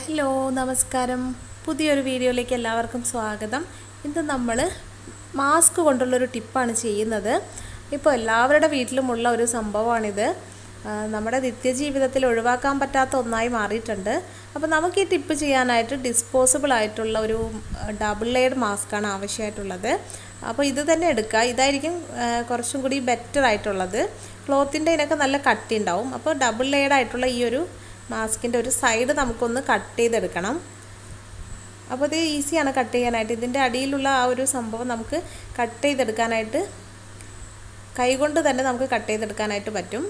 hello നമസ്കാരം പുതിയൊരു വീഡിയോയിലേക്ക് എല്ലാവർക്കും സ്വാഗതം ഇന്ന് നമ്മൾ മാസ്ക് കൊണ്ടുള്ളൊരു ടിപ്പാണ് ചെയ്യുന്നത് ഇപ്പോൾ എല്ലാവരുടെ വീട്ടിലുമുള്ള ഒരു സംഭവമാണിത് ആ, നമ്മുടെ നിത്യജീവിതത്തിൽ ഒഴിവാക്കാൻ പറ്റാത്ത ഒന്നായി മാറിയിട്ടുണ്ട് അപ്പോൾ നമുക്ക് ഈ ടിപ്പ് ചെയ്യാനായിട്ട് ഡിസ്പോസിബിൾ ആയിട്ടുള്ള ഒരു ഡബിൾ ലെയർഡ് മാസ്കാണ് ആവശ്യമായിട്ടുള്ളത് അപ്പോൾ ഇത് തന്നെ എടുക്കുക ഇതായിരിക്കും ആ, കുറച്ചും കൂടി ബെറ്റർ ആയിട്ടുള്ളത് ക്ലോത്തിൻ്റെ ഇതിനൊക്കെ നല്ല കട്ടി ഉണ്ടാവും അപ്പോൾ ഡബിൾ ലെയർഡ് ആയിട്ടുള്ള ഈ ഒരു മാസ്കിൻ്റെ ഒരു സൈഡ് നമുക്കൊന്ന് കട്ട് ചെയ്തെടുക്കണം അപ്പോൾ ഇത് ഈസിയാണ് കട്ട് ചെയ്യാനായിട്ട് ഇതിൻ്റെ അടിയിലുള്ള ആ ഒരു സംഭവം നമുക്ക് കട്ട് ചെയ്തെടുക്കാനായിട്ട് കൈകൊണ്ട് തന്നെ നമുക്ക് കട്ട് ചെയ്തെടുക്കാനായിട്ട് പറ്റും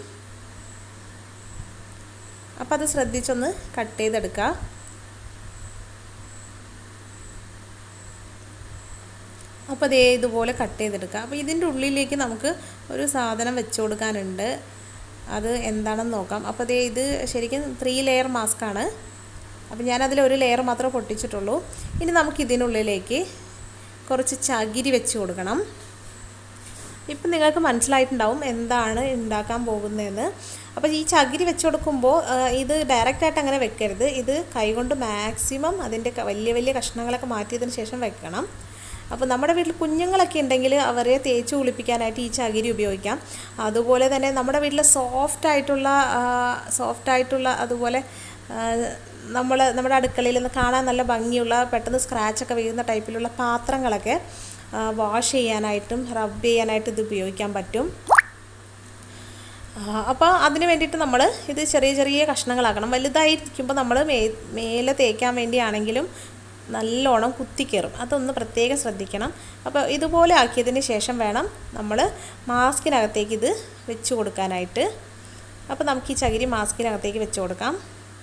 അപ്പോൾ അത് ശ്രദ്ധിച്ചൊന്ന് കട്ട് ചെയ്തെടുക്കുക അപ്പോൾ അതേ ഇതുപോലെ കട്ട് ചെയ്തെടുക്കുക അപ്പോൾ ഇതിൻ്റെ ഉള്ളിലേക്ക് നമുക്ക് ഒരു സാധനം വെച്ച് കൊടുക്കാനുണ്ട് അത് എന്താണെന്ന് നോക്കാം അപ്പോൾ അതേ ഇത് ശരിക്കും ത്രീ ലെയർ മാസ്കാണ് അപ്പോൾ ഞാനതിൽ ഒരു ലെയർ മാത്രമേ പൊട്ടിച്ചിട്ടുള്ളൂ ഇനി നമുക്ക് ഇതിനുള്ളിലേക്ക് കുറച്ച് ചകിരി വെച്ച് കൊടുക്കണം ഇപ്പം നിങ്ങൾക്ക് മനസ്സിലായിട്ടുണ്ടാവും എന്താണ് ഉണ്ടാക്കാൻ പോകുന്നതെന്ന് അപ്പോൾ ഈ ചകിരി വെച്ച് കൊടുക്കുമ്പോൾ ആ, ഇത് ഡയറക്റ്റായിട്ട് അങ്ങനെ വെക്കരുത് ഇത് കൈകൊണ്ട് മാക്സിമം അതിൻ്റെ ക- വലിയ വലിയ കഷ്ണങ്ങളൊക്കെ മാറ്റിയതിന് ശേഷം വെക്കണം അപ്പോൾ നമ്മുടെ വീട്ടിൽ കുഞ്ഞുങ്ങളൊക്കെ ഉണ്ടെങ്കിൽ അവരെ തേച്ച് കുളിപ്പിക്കാനായിട്ട് ഈ ചകിരി ഉപയോഗിക്കാം അതുപോലെ തന്നെ നമ്മുടെ വീട്ടിൽ സോഫ്റ്റ് ആയിട്ടുള്ള സോഫ്റ്റ് ആയിട്ടുള്ള അതുപോലെ നമ്മൾ നമ്മുടെ അടുക്കളയിൽ നിന്ന് കാണാൻ നല്ല ഭംഗിയുള്ള പെട്ടെന്ന് സ്ക്രാച്ചൊക്കെ വീഴുന്ന ടൈപ്പിലുള്ള പാത്രങ്ങളൊക്കെ വാഷ് ചെയ്യാനായിട്ടും റബ്ബ് ചെയ്യാനായിട്ട് ഇത് ഉപയോഗിക്കാൻ പറ്റും അപ്പോൾ അതിന് വേണ്ടിയിട്ട് നമ്മൾ ഇത് ചെറിയ ചെറിയ കഷ്ണങ്ങളാക്കണം വലുതായിരിക്കുമ്പോൾ നമ്മൾ മേ മേലെ തേക്കാൻ വേണ്ടിയാണെങ്കിലും നല്ലോണം കുത്തിക്കയറും അതൊന്ന് പ്രത്യേകം ശ്രദ്ധിക്കണം അപ്പോൾ ഇതുപോലെ ആക്കിയതിന് ശേഷം വേണം നമ്മൾ മാസ്കിനകത്തേക്ക് ഇത് വെച്ച് കൊടുക്കാനായിട്ട് അപ്പോൾ നമുക്ക് ഈ ചകിരി മാസ്കിനകത്തേക്ക് വെച്ച് കൊടുക്കാം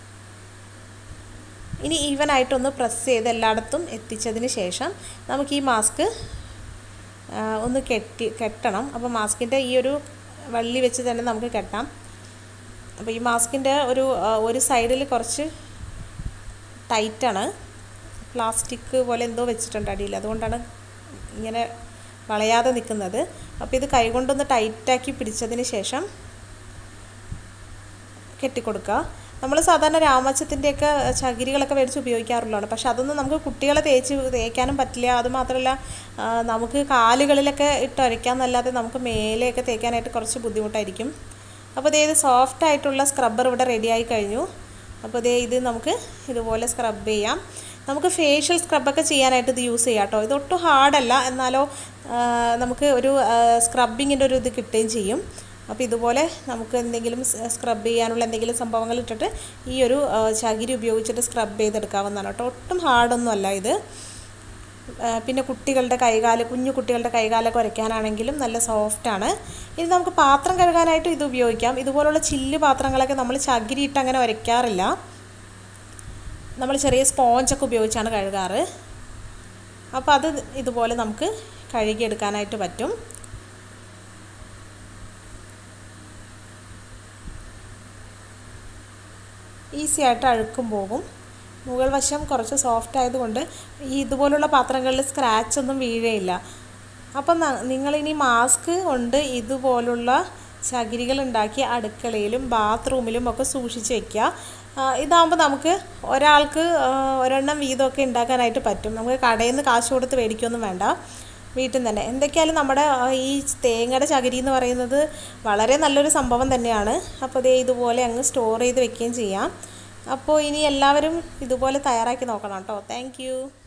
ഇനി ഈവനായിട്ടൊന്ന് പ്രസ് ചെയ്ത് എല്ലായിടത്തും എത്തിച്ചതിന് ശേഷം നമുക്ക് ഈ മാസ്ക് ഒന്ന് കെട്ടി കെട്ടണം അപ്പോൾ മാസ്കിൻ്റെ ഈ ഒരു വള്ളി വെച്ച് തന്നെ നമുക്ക് കെട്ടാം അപ്പോൾ ഈ മാസ്കിൻ്റെ ഒരു ആ, ഒരു സൈഡിൽ കുറച്ച് ടൈറ്റാണ് പ്ലാസ്റ്റിക് പോലെ എന്തോ വെച്ചിട്ടുണ്ട് അടിയിൽ അതുകൊണ്ടാണ് ഇങ്ങനെ വളയാതെ നിൽക്കുന്നത് അപ്പോൾ ഇത് കൈകൊണ്ടൊന്ന് ടൈറ്റാക്കി പിടിച്ചതിന് ശേഷം കെട്ടിക്കൊടുക്കുക നമ്മൾ സാധാരണ രാമച്ചത്തിൻ്റെയൊക്കെ ചകിരികളൊക്കെ മേടിച്ച് ഉപയോഗിക്കാറുള്ളതാണ് പക്ഷെ അതൊന്നും നമുക്ക് കുട്ടികളെ തേച്ച് തേക്കാനും പറ്റില്ല അതുമാത്രമല്ല ആ, നമുക്ക് കാലുകളിലൊക്കെ ഇട്ട് ഉരയ്ക്കാമെന്നല്ലാതെ നമുക്ക് മേലെയൊക്കെ തേക്കാനായിട്ട് കുറച്ച് ബുദ്ധിമുട്ടായിരിക്കും അപ്പോൾ ഇതേ ഇത് സോഫ്റ്റ് ആയിട്ടുള്ള സ്ക്രബ്ബർ ഇവിടെ റെഡിയായി കഴിഞ്ഞു അപ്പോൾ ഇതേ ഇത് നമുക്ക് ഇതുപോലെ സ്ക്രബ് ചെയ്യാം നമുക്ക് ഫേഷ്യൽ സ്ക്രബൊക്കെ ചെയ്യാനായിട്ട് ഇത് യൂസ് ചെയ്യാം കേട്ടോ ഇത് ഒട്ടും ഹാർഡല്ല എന്നാലോ ആ, നമുക്ക് ഒരു സ്ക്രബിങ്ങിൻ്റെ ഒരു ഇത് കിട്ടുകയും ചെയ്യും അപ്പോൾ ഇതുപോലെ നമുക്ക് എന്തെങ്കിലും സ്ക്രബ് ചെയ്യാനുള്ള എന്തെങ്കിലും സംഭവങ്ങൾ ഇട്ടിട്ട് ഈ ഒരു ആ, ചകിരി ഉപയോഗിച്ചിട്ട് സ്ക്രബ് ചെയ്തെടുക്കാവുന്നതാണ് കേട്ടോ ഒട്ടും ഹാർഡൊന്നും അല്ല ഇത് ആ, പിന്നെ കുട്ടികളുടെ കൈകാല് കുഞ്ഞു കുട്ടികളുടെ കൈകാലൊക്കെ ഉരയ്ക്കാനാണെങ്കിലും നല്ല സോഫ്റ്റാണ് ഇനി നമുക്ക് പാത്രം കഴുകാനായിട്ട് ഇത് ഉപയോഗിക്കാം ഇതുപോലുള്ള ചില്ല് പാത്രങ്ങളൊക്കെ നമ്മൾ ചകിരി ഇട്ട് അങ്ങനെ ഉരയ്ക്കാറില്ല നമ്മൾ ചെറിയ സ്പോഞ്ചൊക്കെ ഉപയോഗിച്ചാണ് കഴുകാറ് അപ്പോൾ അത് ഇതുപോലെ നമുക്ക് കഴുകിയെടുക്കാനായിട്ട് പറ്റും ഈസി ആയിട്ട് അഴുക്കും പോകും മുകൾ വശം കുറച്ച് സോഫ്റ്റ് ആയതുകൊണ്ട് ഈ ഇതുപോലുള്ള പാത്രങ്ങളിൽ സ്ക്രാച്ച് ഒന്നും വീഴയില്ല അപ്പം ന- നിങ്ങളിനി മാസ്ക് കൊണ്ട് ഇതുപോലുള്ള ചകിരികൾ ഉണ്ടാക്കി അടുക്കളയിലും ബാത്റൂമിലും ഒക്കെ സൂക്ഷിച്ച് വെക്കുക ആ, ഇതാകുമ്പോൾ നമുക്ക് ഒരാൾക്ക് ആ, ഒരെണ്ണം വീതമൊക്കെ ഉണ്ടാക്കാനായിട്ട് പറ്റും നമുക്ക് കടയിൽ നിന്ന് കാശ് കൊടുത്ത് മേടിക്കുകയൊന്നും വേണ്ട വീട്ടിൽ നിന്ന് തന്നെ എന്തൊക്കെയായാലും നമ്മുടെ ആ, ഈ തേങ്ങയുടെ ചകിരി എന്ന് പറയുന്നത് വളരെ നല്ലൊരു സംഭവം തന്നെയാണ് അപ്പോൾ ദേ ഇതുപോലെ അങ്ങ് സ്റ്റോർ ചെയ്ത് വെക്കുകയും ചെയ്യാം അപ്പോൾ ഇനി എല്ലാവരും ഇതുപോലെ തയ്യാറാക്കി നോക്കണം കേട്ടോ താങ്ക്